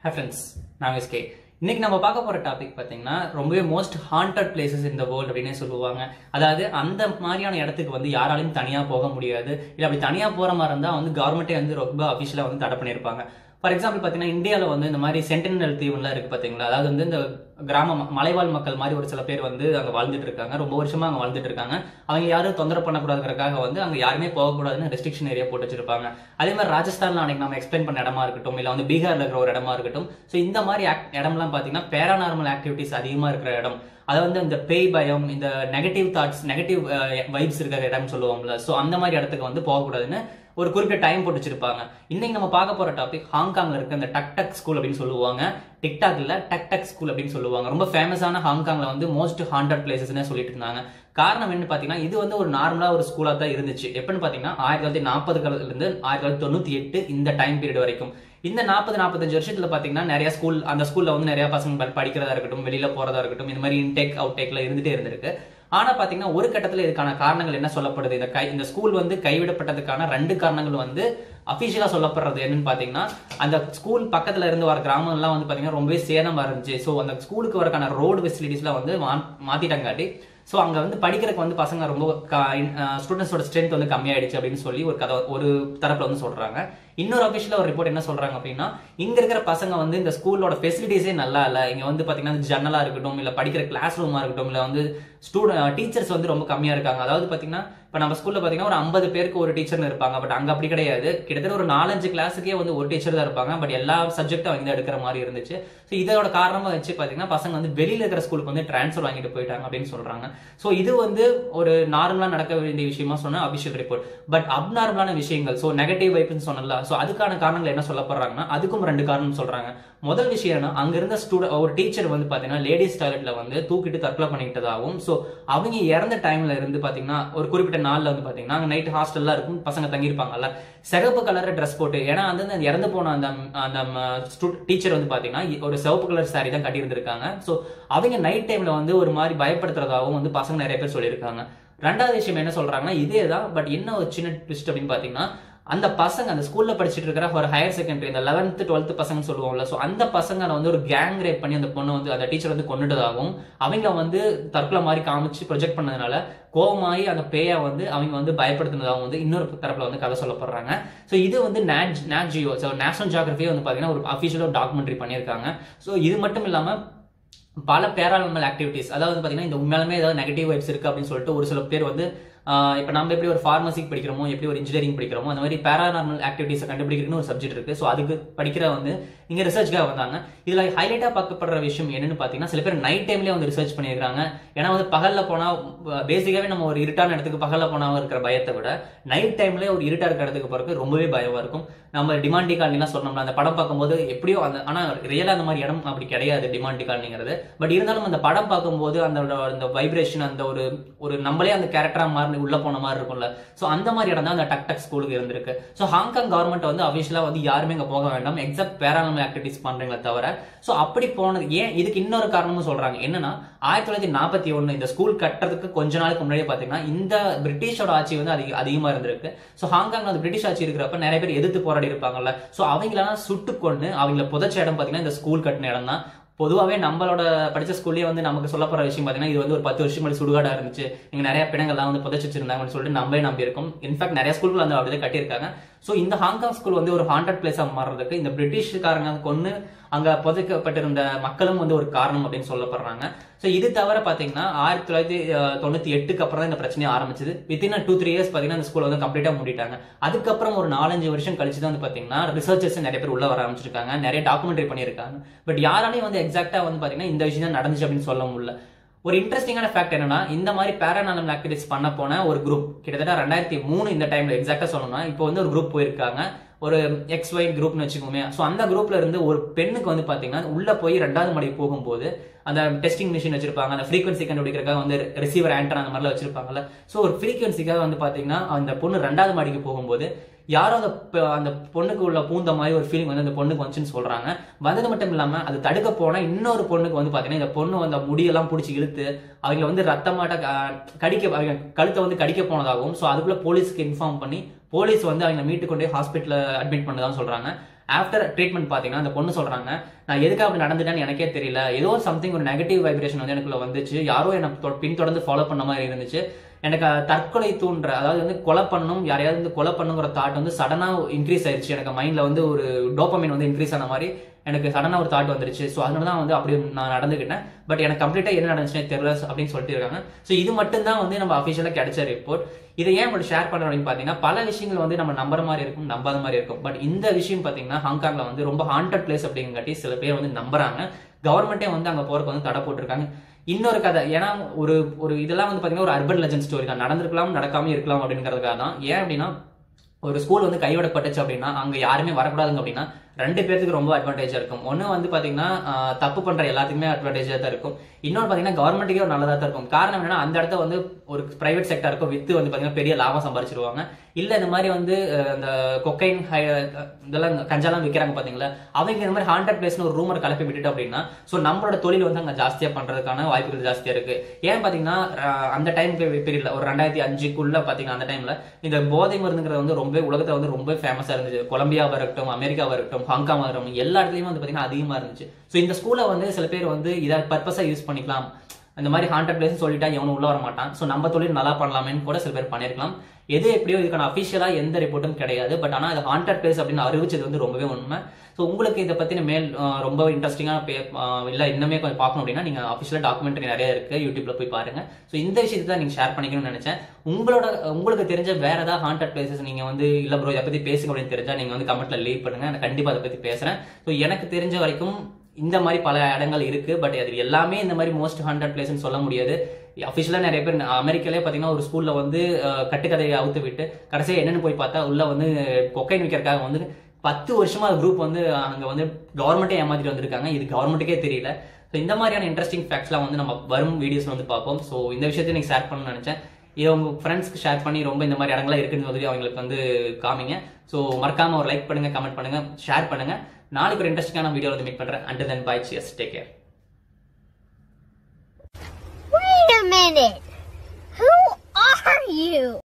Hi friends நான் SK இன்னைக்கு நம்ம பார்க்க போற டாபிக் பார்த்தீங்கன்னா ரொம்பவே மோஸ்ட் ஹாண்டட் பிளேசஸ் இந்த வேர்ல்டு அப்படின்னே சொல்லுவாங்க அதாவது அந்த மாதிரியான இடத்துக்கு வந்து யாராலையும் தனியா போக முடியாது இல்ல அப்படி தனியா போற மாதிரி இருந்தா வந்து கவர்மெண்ட்டே வந்து ரொம்ப அஃபிஷியலா வந்து தடை பண்ணியிருப்பாங்க ஃபார் எக்ஸாம்பிள் பார்த்தீங்கன்னா இந்தியாவில் வந்து இந்த மாதிரி சென்டினல் தீவுலாம் இருக்கு பார்த்தீங்களா அதாவது வந்து இந்த கிராம ம- மலைவாழ் மக்கள் மாதிரி ஒரு சில பேர் வந்து அங்கே வாழ்ந்துட்டு இருக்காங்க ரொம்ப வருஷமா அங்கே வாழ்ந்துட்டு இருக்காங்க அவங்க யாரும் தொந்தரவு பண்ணக்கூடாதுக்காக வந்து அங்கே யாருமே போகக்கூடாதுன்னு ரெஸ்ட்ரிக்ஷன் ஏரியா போட்டு வச்சிருப்பாங்க அதே மாதிரி ராஜஸ்தான்ல அன்னைக்கு நம்ம எக்ஸ்பிளைன் பண்ண இடமா இருக்கட்டும் இல்லை வந்து பீகார்ல இருக்கிற ஒரு இடமா இருக்கட்டும் ஸோ இந்த மாதிரி act- இடம்லாம் பார்த்தீங்கன்னா பேரானார்மல் ஆக்டிவிட்டிஸ் அதிகமாக இருக்கிற இடம் அது வந்து இந்த பேய் பயம் இந்த நெகட்டிவ் தாட்ஸ் நெகட்டிவ் வைப்ஸ் இருக்கிற இடம்னு சொல்லுவோம்ல ஸோ அந்த மாதிரி இடத்துக்கு வந்து போகக்கூடாதுன்னு ஒரு குறிப்பிட்ட டைம் போட்டு வச்சிருப்பாங்க இன்னைக்கு நம்ம பார்க்க போற டாபிக் ஹாங்காங்ல இருக்க இந்த டக் டக் ஸ்கூல் அப்படின்னு சொல்லுவாங்க டிக்டாக் இல்ல டக் டக் ஸ்கூல் அப்படின்னு சொல்லுவாங்க ரொம்ப ஃபேமஸான ஹாங்காங்ல வந்து மோஸ்ட் ஹாண்டட் பிளேசஸ்னு சொல்லிட்டு இருந்தாங்க காரணம் என்ன பாத்தீங்கன்னா இது வந்து ஒரு நார்மலா ஒரு ஸ்கூலா தான் இருந்துச்சு எப்பன்னு பாத்தீங்கன்னா ஆயிரத்தி தொள்ளாயிரத்தி நாற்பதுல இருந்து ஆயிரத்தி தொள்ளாயிரத்தி தொண்ணூத்தி எட்டு இந்த டைம் பீரியட் வரைக்கும் இந்த நாற்பது நாற்பத்தஞ்சு வருஷத்துல பாத்தீங்கன்னா நிறைய ஸ்கூல் அந்த ஸ்கூல்ல வந்து நிறைய பசங்க ப- படிக்கிறதா இருக்கட்டும் வெளியில போறதா இருக்கட்டும் இந்த மாதிரி இன்டேக் அவுட் டேக்ல இருந்துட்டே இருந்திருக்கு ஆனா பாத்தீங்கன்னா ஒரு கட்டத்துல இதுக்கான காரணங்கள் என்ன சொல்லப்படுது இந்த கை இந்த ஸ்கூல் வந்து கைவிடப்பட்டதுக்கான ரெண்டு காரணங்கள் வந்து அபிஷியலா சொல்லப்படுறது என்னன்னு பாத்தீங்கன்னா அந்த ஸ்கூல் பக்கத்துல இருந்து வர கிராமம்லாம் வந்து பாத்தீங்கன்னா ரொம்பவே சேதமா இருந்துச்சு ஸோ அந்த ஸ்கூலுக்கு வரக்கான ரோடு ஃபெசிலிட்டிஸ்லாம் வந்து மா- மாத்திட்டங்காட்டி ஸோ அங்க வந்து படிக்கிறதுக்கு வந்து பசங்க ரொம்ப ஸ்டூடெண்ட்ஸோட ஸ்ட்ரென்த் வந்து கம்மியாயிடுச்சு அப்படின்னு சொல்லி ஒரு கதை ஒரு தரப்புல வந்து சொல்றாங்க இன்னொரு அபிஷியலா ஒரு ரிப்போர்ட் என்ன சொல்றாங்க அப்படின்னா இங்க இருக்கிற பசங்க வந்து இந்த ஸ்கூலோட ஃபெசிலிட்டிஸே நல்லா இல்ல இங்க வந்து பாத்தீங்கன்னா ஜன்னலா இருக்கட்டும் இல்ல படிக்கிற கிளாஸ் ரூமா இருக்கட்டும் இல்ல வந்து ஸ்டூடெண்ட் டீச்சர்ஸ் வந்து ரொம்ப கம்மியா இருக்காங்க அதாவது பாத்தீங்கன்னா இப்ப நம்ம ஸ்கூல்ல பாத்தீங்கன்னா ஒரு ஐம்பது பேருக்கு ஒரு டீச்சர்னு இருப்பாங்க பட் அங்க அப்படி கிடையாது கிட்டத்தட்ட ஒரு நாலஞ்சு கிளாஸுக்கே வந்து ஒரு டீச்சர் தான் இருப்பாங்க பட் எல்லா சப்ஜெக்டும் அவங்க தான் எடுக்கிற மாதிரி இருந்துச்சு ஸோ இதோட காரணமா வச்சு பாத்தீங்கன்னா பசங்க வந்து வெளியில இருக்கிற ஸ்கூலுக்கு வந்து டிரான்ஸ்ஃபர் வாங்கிட்டு போயிட்டாங்க அப்படின்னு சொல்றாங்க ஸோ இது வந்து ஒரு நார்மலா நடக்க வேண்டிய விஷயமா சொன்ன அபிஷியல் ரிப்போர்ட் பட் அப்நார்மலான விஷயங்கள் ஸோ நெகட்டிவ் வைப்னு சொன்னல ஸோ அதுக்கான காரணங்கள் என்ன சொல்லப்படுறாங்கன்னா அதுக்கும் ரெண்டு காரணம் சொல்றாங்க முதல் விஷயம் என்ன அங்க இருந்த ஸ்டூடெண்ட் ஒரு டீச்சர் வந்து பாத்தீங்கன்னா லேடிஸ் டாய்லெட்ல வந்து தூக்கிட்டு தற்கொலை பண்ணிக்கிட்டதாகவும் ஸோ அவங்க இறந்த டைம்ல இருந்து பாத்தீங்கன்னா ஒரு குறிப்பிட்ட நாள்ல வந்து பாத்தீங்கன்னா அங்க நைட் ஹாஸ்டல்லாம் இருக்கும் பசங்க தங்கியிருப்பாங்கல்ல சிகப்பு கலர் ட்ரெஸ் போட்டு ஏன்னா வந்து அந்த இறந்து போன அந்த அந்த டீச்சர் வந்து பாத்தீங்கன்னா ஒரு சிவப்பு கலர் saree தான் கட்டியிருந்திருக்காங்க ஸோ அவங்க நைட் டைம்ல வந்து ஒரு மாதிரி பயப்படுத்துறதாகவும் வந்து பசங்க நிறைய பேர் சொல்லியிருக்காங்க ரெண்டாவது விஷயம் என்ன சொல்றாங்கன்னா இதே தான் பட் என்ன ஒரு சின்ன ட்விஸ்ட் அப்படின்னு பாத்தீங்கன்னா அந்த பசங்க அந்த ஸ்கூல்ல படிச்சுட்டு இருக்கிற ஒரு ஹையர் செகண்டரி இந்த லெவன்த் டுவெல்த் பசங்க சொல்லுவோம்ல ஸோ அந்த பசங்களை வந்து ஒரு கேங் ரேப் பண்ணி அந்த பொண்ணு வந்து அந்த டீச்சர் வந்து கொண்டுட்டதாகவும் அவங்க வந்து தற்கொலை மாதிரி காமிச்சு ப்ரொஜெக்ட் பண்ணதுனால கோவமாயி அந்த பேயை வந்து அவங்க வந்து பயப்படுத்தினதாகவும் வந்து இன்னொரு தரப்புல வந்து கதை சொல்லப்படுறாங்க ஸோ இது வந்து Nat Nat Geo so National ஜியோகிரபியே வந்து பாத்தீங்கன்னா ஒரு அஃபிஷியலாக டாக்குமெண்ட்ரி பண்ணியிருக்காங்க ஸோ இது மட்டும் இல்லாம பல பேரானமல் ஆக்டிவிட்டிஸ் அதாவது வந்து பாத்தீங்கன்னா இந்த உண்மையாலுமே ஏதாவது நெகட்டிவ் வைப்ஸ் இருக்கு அப்படின்னு சொல்லிட்டு ஒரு சில பேர் வந்து ஆஹ் இப்ப நம்ம எப்படி ஒரு ஃபார்மசிக்கு படிக்கிறோமோ எப்படி ஒரு இன்ஜினியரிங் படிக்கிறோமோ அந்த மாதிரி பேரானார்மல் ஆக்டிவிட்டிஸ் கண்டுபிடிக்கிறதுன்னு ஒரு சப்ஜெக்ட் இருக்கு ஸோ அதுக்கு படிக்கிற வந்து இங்க ரிசர்ச்க்காக வந்தாங்க இதுல ஹைலைட்டா பார்க்கப்படுற விஷயம் என்னன்னு பாத்தீங்கன்னா சில பேர் நைட் டைம்லயே வந்து ரிசர்ச் பண்ணியிருக்காங்க ஏன்னா வந்து பகல்ல போனா பேசிக்காவே நம்ம ஒரு இருட்டான இடத்துக்கு பகல்ல போனா இருக்கிற பயத்தை விட நைட் டைம்ல ஒரு இருட்டா இருக்கிற இடத்துக்கு போறதுக்கு ரொம்பவே பயமா இருக்கும் நம்ம டிமாண்டி காலனிலாம் சொன்னோம்ல அந்த படம் பார்க்கும்போது எப்படியோ அந்த ஆனா ரியலா அந்த மாதிரி இடம் அப்படி கிடையாது டிமாண்டி காலனிங்கிறது பட் இருந்தாலும் அந்த படம் பார்க்கும்போது அந்த அந்த வைப்ரேஷன் அந்த ஒரு ஒரு நம்மளே அந்த கேரக்டரா மாறி உள்ள போன மாதிரி இருக்கும்ல சோ அந்த மாதிரி இடம் தான் அந்த டக் டக் ஸ்கூலுக்கு இருந்திருக்கு சோ ஹாங்காங் கவர்மெண்ட் வந்து அபிஷியலா வந்து யாருமே இங்க போக வேண்டாம் எக்ஸப்ட் பேரானமல் ஆக்டிவிட்டிஸ் பண்றீங்களே தவிர சோ அப்படி போனது ஏன் இதுக்கு இன்னொரு காரணமும் சொல்றாங்க என்னன்னா ஆயிரத்தி தொள்ளாயிரத்தி நாற்பத்தி ஒண்ணு இந்த ஸ்கூல் கட்டுறதுக்கு கொஞ்ச நாளுக்கு முன்னாடியே பாத்தீங்கன்னா இந்த பிரிட்டிஷோட ஆட்சி வந்து அதிக அதிகமா இருந்திருக்கு சோ ஹாங்காங்ல அந்த பிரிட்டிஷ் ஆட்சி இருக்கிறப்ப நிறைய பேர் எதிர்த்து போராடி இருப்பாங்கல்ல சோ அவங்களெல்லாம் சுட்டு கொண்டு அவங்கள புதைச்ச இடம் பாத்தீங்கன்னா இந்த ஸ்கூல் கட்டின இடம் தான் பொதுவாகவே நம்மளோட படிச்ச ஸ்கூல்லயே வந்து நமக்கு சொல்லப்படுற விஷயம் பார்த்தீங்கன்னா இது வந்து ஒரு பத்து வருஷம் முன்னாடி சுடுகாடா இருந்துச்சு இங்க நிறைய பிணங்கள்லாம் வந்து புதைச்சு வச்சிருந்தாங்கன்னு சொல்லிட்டு நம்மளே நம்பி இருக்கோம் இன்ஃபேக்ட் நிறைய ஸ்கூல்கள் வந்து அப்படியே கட்டியிருக்காங்க ஸோ இந்த ஹாங்காங் ஸ்கூல் வந்து ஒரு ஹாண்டட் பிளேஸா மாறுறதுக்கு இந்த பிரிட்டிஷ்காரங்க கொண்டு அங்க புதைக்கப்பட்டிருந்த மக்களும் வந்து ஒரு காரணம் அப்படின்னு சொல்லப்படுறாங்க ஸோ இது தவிர பாத்தீங்கன்னா ஆயிரத்தி தொள்ளாயிரத்தி அஹ், தொண்ணூத்தி எட்டுக்கு அப்புறம் தான் இந்த பிரச்சனை ஆரம்பிச்சது வித்தின் டூ த்ரீ இயர்ஸ் பாத்தீங்கன்னா இந்த ஸ்கூல் வந்து கம்ப்ளீட்டா மூடிட்டாங்க அதுக்கப்புறம் ஒரு நாலஞ்சு வருஷம் கழிச்சு தான் வந்து பாத்தீங்கன்னா ரிசர்ச்சர்ஸ் நிறைய பேர் உள்ள வர ஆரம்பிச்சிருக்காங்க நிறைய டாக்குமெண்ட்ரி பண்ணியிருக்காங்க பட் யாராலையும் வந்து எக்ஸாக்டா வந்து பாத்தீங்கன்னா இந்த விஷயம் தான் நடந்துச்சு அப்படின்னு சொல்ல முடியல ஒரு இன்ட்ரெஸ்டிங்கான ஃபேக்ட் என்னன்னா இந்த மாதிரி பேரானாமல் ஆக்டிவிட்டிஸ் பண்ண போன ஒரு குரூப் கிட்டத்தட்ட ரெண்டாயிரத்தி மூணு இந்த டைம்ல எக்ஸாக்டா சொல்லணும்னா இப்போ வந்து ஒரு குரூப் போயிருக்காங்க ஒரு எக்ஸ் ஒய் குரூப்னு வச்சுக்கோமே ஸோ அந்த குரூப்ல இருந்து ஒரு பெண்ணுக்கு வந்து பாத்தீங்கன்னா உள்ள போய் ரெண்டாவது மாடி போகும்போது அந்த டெஸ்டிங் மிஷின் வச்சிருப்பாங்க அந்த ஃப்ரீக்வன்சி கண்டுபிடிக்கிறதுக்காக வந்து ரிசீவர் ஆண்டர் அந்த மாதிரிலாம் வச்சிருப்பாங்கல்ல ஸோ ஒரு ஃப்ரீக்வன்சிக்காக வந்து பாத்தீங்கன்னா அந்த பொண்ணு ரெண்டாவது மாடிக்கு போகும்போது யாரோ அந்த ப- அந்த பொண்ணுக்கு உள்ள பூந்த மாதிரி ஒரு ஃபீலிங் வந்து அந்த பொண்ணுக்கு வந்துச்சுன்னு சொல்றாங்க வந்தது மட்டும் இல்லாம அது தடுக்க போனா இன்னொரு பொண்ணுக்கு வந்து பாத்தீங்கன்னா இந்த பொண்ணு வந்து முடியெல்லாம் பிடிச்சி இழுத்து அவங்க வந்து ரத்தமாட்ட க- கடிக்க அவங்க கழுத்தை வந்து கடிக்க போனதாகவும் ஸோ அதுக்குள்ள போலீஸ்க்கு இன்ஃபார்ம் பண்ணி போலீஸ் வந்து அவங்க மீட்டு கொண்டு ஹாஸ்பிட்டல்ல அட்மிட் பண்ணதான் சொல்றாங்க ஆஃப்டர் ட்ரீட்மெண்ட் பாத்தீங்கன்னா அந்த பொண்ணு சொல்றாங்க நான் எதுக்கு அப்படி நடந்துட்டேன்னு எனக்கே தெரியல ஏதோ சம்திங் ஒரு நெகட்டிவ் வைப்ரேஷன் வந்து எனக்குள்ள வந்துச்சு யாரோ என்ன தொ- பின்தொடர்ந்து ஃபாலோ பண்ண மாதிரி இருந்துச்சு எனக்கு அஹ், தற்கொலை தூண்டுற அதாவது வந்து கொலை பண்ணணும் யாரையாவது வந்து கொலை பண்ணுங்கிற தாட் வந்து சடனா இன்க்ரீஸ் ஆயிருச்சு எனக்கு மைண்ட்ல வந்து ஒரு டோப்பமின் வந்து இன்க்ரீஸ் ஆன மாதிரி எனக்கு சடனா ஒரு தாட் வந்துருச்சு ஸோ அதனால தான் வந்து அப்படி நான் நடந்துக்கிட்டேன் பட் எனக்கு கம்ப்ளீட்டா என்ன நடந்துச்சுனே தெரியல அப்படின்னு சொல்லிட்டு இருக்காங்க ஸோ இது மட்டும் தான் வந்து நம்ம அஃபிஷியலாக கிடைச்ச ரிப்போர்ட் இதை ஏன் உங்களுக்கு ஷேர் பண்ணுறோம் அப்படின்னு பார்த்தீங்கன்னா பல விஷயங்கள் வந்து நம்ம நம்புற மாதிரி இருக்கும் நம்பாத மாதிரி இருக்கும் பட் இந்த விஷயம் பார்த்தீங்கன்னா ஹாங்காங்ல வந்து ரொம்ப ஹாண்டட் பிளேஸ் அப்படிங்காட்டி சில பேர் வந்து நம்புறாங்க கவர்மெண்ட்டே வந்து அங்கே போறதுக்கு வந்து தடை போட்டிருக்காங்க இன்னொரு கதை ஏன்னா ஒரு ஒரு இதெல்லாம் வந்து பார்த்தீங்கன்னா ஒரு அர்பன் லெஜண்ட் ஸ்டோரி தான் நடந்திருக்கலாம் நடக்காம இருக்கலாம் அப்படிங்கிறதுக்காக தான் ஏன் அப்படின்னா ஒரு ஸ்கூல் வந்து கைவிடப்பட்டுச்சு அப்படின்னா அங்க யாருமே வரக்கூடாதுங்க அப்படின்னா ரெண்டு பேர்த்துக்கு ரொம்ப அட்வான்டேஜா இருக்கும் ஒன்னு வந்து பாத்தீங்கன்னா ஆஹ், தப்பு பண்ற எல்லாத்துக்குமே அட்வான்டேஜா தான் இருக்கும் இன்னொரு பாத்தீங்கன்னா கவர்மெண்ட்டுக்கே ஒரு நல்லதா தான் இருக்கும் காரணம் என்னன்னா அந்த இடத்த வந்து ஒரு பிரைவேட் செக்டருக்கும் வித்து வந்து பாத்தீங்கன்னா பெரிய லாபம் சம்பாரிச்சிருவாங்க இல்ல இந்த மாதிரி வந்து அஹ், இந்த கொக்கைன் இதெல்லாம் கஞ்சாலாம் விற்கிறாங்க பாத்தீங்களா அவங்க இந்த மாதிரி ஹாண்டட் பிளேஸ்னு ஒரு ரூமர் கலப்பி விட்டுட்டு அப்படின்னா ஸோ நம்மளோட தொழில் வந்து அங்க ஜாஸ்தியா பண்றதுக்கான வாய்ப்புகள் ஜாஸ்தியா இருக்கு ஏன் பாத்தீங்கன்னா அஹ், அந்த டைம் பீரியட்ல ஒரு ரெண்டாயிரத்தி அஞ்சுக்குள்ள பாத்தீங்கன்னா அந்த டைம்ல இந்த போதை மருந்துங்கிறது வந்து ரொம்ப உலகத்துல வந்து ரொம்ப ஃபேமஸா இருந்துச்சு கொலம்பியாவா இருக்கட்டும் அமெரிக்காவா இருக்கட்டும் ஹாங்காங்கா இருக்கட்டும் எல்லா இடத்துலயும் வந்து பாத்தீங்கன்னா அதிகமா இருந்துச்சு ஸோ இந்த ஸ்கூலை வந்து சில பேர் வந்து இதை பர்பஸா யூஸ் பண்ணிக்கலாம் இந்த மாதிரி ஹாண்டட் பிளேஸ் சொல்லிட்டா எவனும் உள்ள வர மாட்டான் ஸோ நம்ம தொழில் நல்லா பண்ணலாமேன்னு கூட சில பேர் பண்ணிருக்கலாம் எது எப்படியோ இதுக்கான அஃபிஷியலா எந்த ரிப்போர்ட்டும் கிடையாது பட் ஆனா இது ஹாண்டட் பிளேஸ் அப்படின்னு அறிவிச்சது வந்து ரொம்பவே உண்மை ஸோ உங்களுக்கு இதை பத்தின மேல் அஹ், ரொம்ப இன்ட்ரெஸ்டிங்கான பே அஹ், இல்ல இன்னுமே கொஞ்சம் பார்க்கணும் அப்படின்னா நீங்க அஃபிஷியல் டாக்குமெண்ட்ரி நிறைய இருக்கு யூடியூப்ல போய் பாருங்க ஸோ இந்த விஷயத்தை தான் நீங்க ஷேர் பண்ணிக்கணும்னு நினைச்சேன் உங்களோட உங்களுக்கு தெரிஞ்ச வேற ஏதாவது ஹாண்டட் பிளேசஸ் நீங்க வந்து இல்ல ப்ரோ இதை பத்தி பேசுங்க அப்படின்னு தெரிஞ்சா நீங்க வந்து கமெண்ட்ல லீவ் பண்ணுங்க நான் கண்டிப்பா அதை பத்தி பேசுறேன் ஸோ எனக்கு தெரிஞ்ச வரைக்கும் இந்த மாதிரி பல இடங்கள் இருக்கு பட் அது எல்லாமே இந்த மாதிரி மோஸ்ட் ஹண்ட்ரட் பிளேஸ்னு சொல்ல முடியாது அஃபிஷியலா நிறைய பேர் அமெரிக்காலே பாத்தீங்கன்னா ஒரு ஸ்கூல்ல வந்து அஹ், கட்டுக்கதையை அவுத்து விட்டு கடைசியா என்னன்னு போய் பார்த்தா உள்ள வந்து கொக்கைன் விற்கிறதுக்காக வந்து பத்து வருஷமா குரூப் வந்து அங்க வந்து கவர்மெண்ட்டே ஏமாத்திட்டு வந்திருக்காங்க இது கவர்மெண்ட்டுக்கே தெரியல ஸோ இந்த மாதிரியான இன்ட்ரெஸ்டிங் ஃபேக்ட்ஸ்லாம் வந்து நம்ம வரும் வீடியோஸ் வந்து பார்ப்போம் ஸோ இந்த விஷயத்தை நீங்க ஷேர் பண்ணணும்னு நினைச்சேன் இதை உங்க ஃப்ரெண்ட்ஸ்க்கு ஷேர் பண்ணி ரொம்ப இந்த மாதிரி இடங்கள்லாம் இருக்குன்னு சொல்லி அவங்களுக்கு வந்து காமிங்க ஸோ மறக்காம ஒரு லைக் பண்ணுங்க கமெண்ட் பண்ணுங்க ஷேர் பண்ணுங்க நாளைக்கு ஒரு இன்ட்ரெஸ்டிங்கான வீடியோ வந்து மீட் பண்றேன் and then bye cheers take care Wait a minute. Who are you?